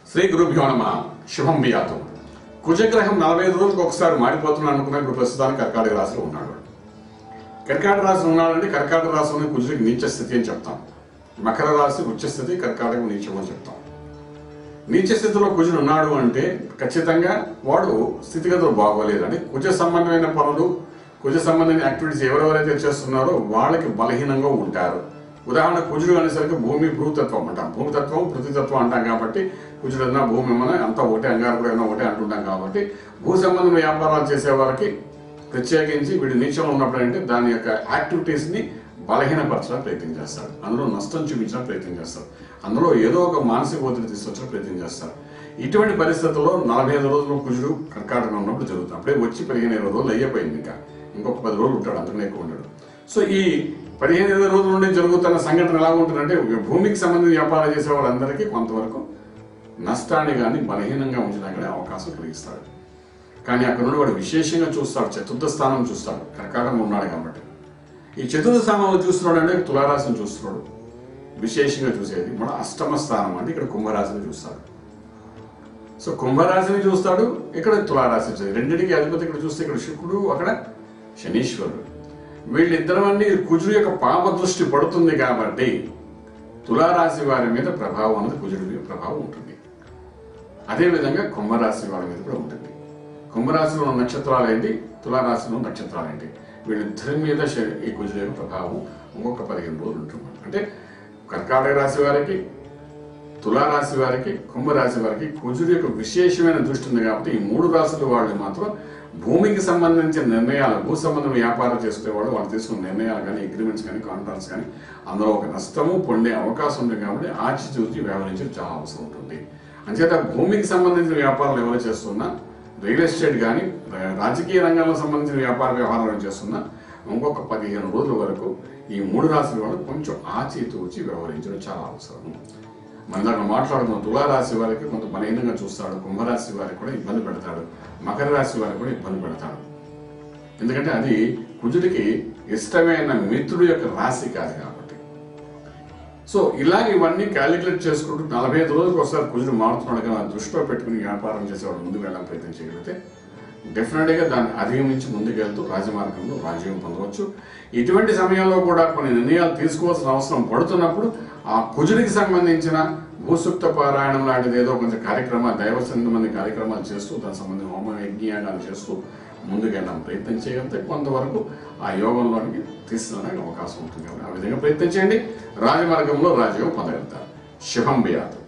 శ్రీ గురుభ్యో నమ శుభం బియాతు కుజగ్రహం నలభై ఐదు రోజులకు ఒకసారి మారిపోతున్నాడు అనుకున్న ఇప్పుడు ప్రస్తుతానికి కర్కాటక రాశిలో ఉన్నాడు కర్కాటక రాశి ఉన్నాడంటే కర్కాటక రాశిలోని కుజుడికి నీచ స్థితి అని చెప్తాం మకర రాశి ఉచ్చ స్థితి కర్కాటకం నీచం అని చెప్తాం నీచ స్థితిలో కుజుడు ఉన్నాడు అంటే ఖచ్చితంగా వాడు స్థితిగతులు బాగోలేదు అంటే కుజ సంబంధమైన పనులు కుజ సంబంధమైన యాక్టివిటీస్ ఎవరెవరైతే చేస్తున్నారో వాళ్ళకి బలహీనంగా ఉంటారు ఉదాహరణ కుజుడు అనేసరికి భూమి భూతత్వం అంటాం భూమితత్వం పృథ్వీతత్వం అంటాం కాబట్టి కుజుడు అన్నా భూమి అన్నా అంతా ఒకటే అంగారకుడు అన్నా ఒకటే అంటుంటాం కాబట్టి భూ సంబంధం వ్యాపారాలు చేసే వారికి ప్రత్యేకించి వీడు నీచంలో ఉన్నప్పుడు అంటే దాని యొక్క యాక్టివిటీస్ని బలహీనపరచడానికి ప్రయత్నం చేస్తాడు అందులో నష్టం చూపించడానికి ప్రయత్నం చేస్తాడు అందులో ఏదో ఒక మానసిక ఒత్తిడి తీసుకొచ్చడం ప్రయత్నం చేస్తాడు ఇటువంటి పరిస్థితుల్లో నలభై ఐదు రోజులు కుజుడు కర్కాటకం ఉన్నప్పుడు జరుగుతుంది అప్పుడే వచ్చి పదిహేను ఇరవై రోజులు అయిపోయింది ఇంకా ఇంకొక పది రోజులు ఉంటాడు అంతకనే ఎక్కువ ఉంటాడు సో ఈ పదిహేను ఇరవై రోజుల నుండి జరుగుతున్న సంఘటన ఎలా ఉంటుందంటే భూమికి సంబంధించి వ్యాపారం చేసే వాళ్ళందరికీ కొంతవరకు నష్టాన్ని కానీ బలహీనంగా ఉంచడానికి కానీ అవకాశం కలిగిస్తాడు కానీ అక్కడ నుండి వాడు విశేషంగా చూస్తాడు చతుర్థ స్థానం చూస్తాడు కర్కాటకంలో ఉన్నాడు కాబట్టి ఈ చతుర్థ స్థానంలో చూస్తున్నాడు అంటే తులారాశిని చూస్తున్నాడు విశేషంగా చూసేది మన అష్టమ స్థానం అంటే ఇక్కడ కుంభరాశిని చూస్తాడు సో కుంభరాశిని చూస్తాడు ఇక్కడ తులారాశి చూస్తాడు రెండింటికి అధిపతి ఇక్కడ చూస్తే ఇక్కడ శుక్రుడు అక్కడ శనీశ్వరుడు వీళ్ళిద్దరు అన్ని కుజుడు యొక్క పాప దృష్టి పడుతుంది కాబట్టి తులారాశి వారి మీద ప్రభావం అనేది కుజుడి మీద ప్రభావం ఉంటుంది అదేవిధంగా కుంభరాశి వారి మీద కూడా ఉంటుంది కుంభరాశిలో ఉన్న నక్షత్రాలు ఏంటి తులారాశిలో ఉన్న నక్షత్రాలు ఏంటి వీళ్ళిద్దరి మీద శ- ఈ కుజుడు యొక్క ప్రభావం ఇంకొక పదిహేను రోజులు ఉంటుంది అంటే కర్కాటక రాశి వారికి తులారాశి వారికి కుంభరాశి వారికి కుజుడు యొక్క విశేషమైన దృష్టి ఉంది కాబట్టి ఈ మూడు రాశుల వాళ్ళు మాత్రం భూమికి సంబంధించిన నిర్ణయాలు భూ సంబంధం వ్యాపారం చేసుకునే వాళ్ళు వాళ్ళు తీసుకున్న నిర్ణయాలు కానీ అగ్రిమెంట్స్ కానీ కాంట్రాక్ట్స్ కానీ అందులో ఒక నష్టము పొందే అవకాశం ఉంటుంది కాబట్టి ఆచి చూసి వ్యవహరించడం చాలా అవసరం ఉంటుంది అంచేత భూమికి సంబంధించిన వ్యాపారాలు ఎవరు చేస్తున్నా రియల్ ఎస్టేట్ కానీ రా- రాజకీయ రంగంలో సంబంధించిన వ్యాపార వ్యవహారాలు చేస్తున్నా ఇంకొక పదిహేను రోజుల వరకు ఈ మూడు రాశుల వాళ్ళు కొంచెం ఆచితూచి వ్యవహరించడం చాలా అవసరం మన దాకా మాట్లాడుతున్న తులారాశి వారికి కొంత బలహీనంగా చూస్తాడు కుంభరాశి వారికి కూడా ఇబ్బంది పెడతాడు మకర రాశి వారికి కూడా ఇబ్బంది పెడతాడు ఎందుకంటే అది కుజుడికి ఇష్టమైన మిత్రుడు యొక్క రాశి కాదు కాబట్టి సో ఇలాగ ఇవన్నీ క్యాలిక్యులేట్ చేసుకుంటూ నలభై ఐదు రోజులకు ఒకసారి కుజుడు మారుతున్నాడు కదా దృష్టిలో పెట్టుకుని వ్యాపారం చేసేవాడు ముందుకు వెళ్ళడానికి ప్రయత్నం చేయగలిగితే డెఫినెట్గా దాన్ని అధిగమించి ముందుకెళ్తూ రాజమార్గంలో రాజ్యం పొందవచ్చు ఇటువంటి సమయంలో కూడా కొన్ని నిర్ణయాలు తీసుకోవాల్సిన అవసరం పడుతున్నప్పుడు ఆ కుజుడికి సంబంధించిన భూసూక్త పారాయణం లాంటిది ఏదో కొంచెం కార్యక్రమాలు దైవ మంది కార్యక్రమాలు చేస్తూ దానికి సంబంధించిన హోమ యజ్ఞయాగాలు చేస్తూ ముందుకెళ్ళడం ప్రయత్నం చేయగలిగితే కొంతవరకు ఆ యోగంలోనికి తీసుకురావడానికి అవకాశం ఉంటుంది కాబట్టి ఆ విధంగా ప్రయత్నం చేయండి రాజమార్గంలో రాజయోగం పొందగలుగుతారు శుభం బియాత్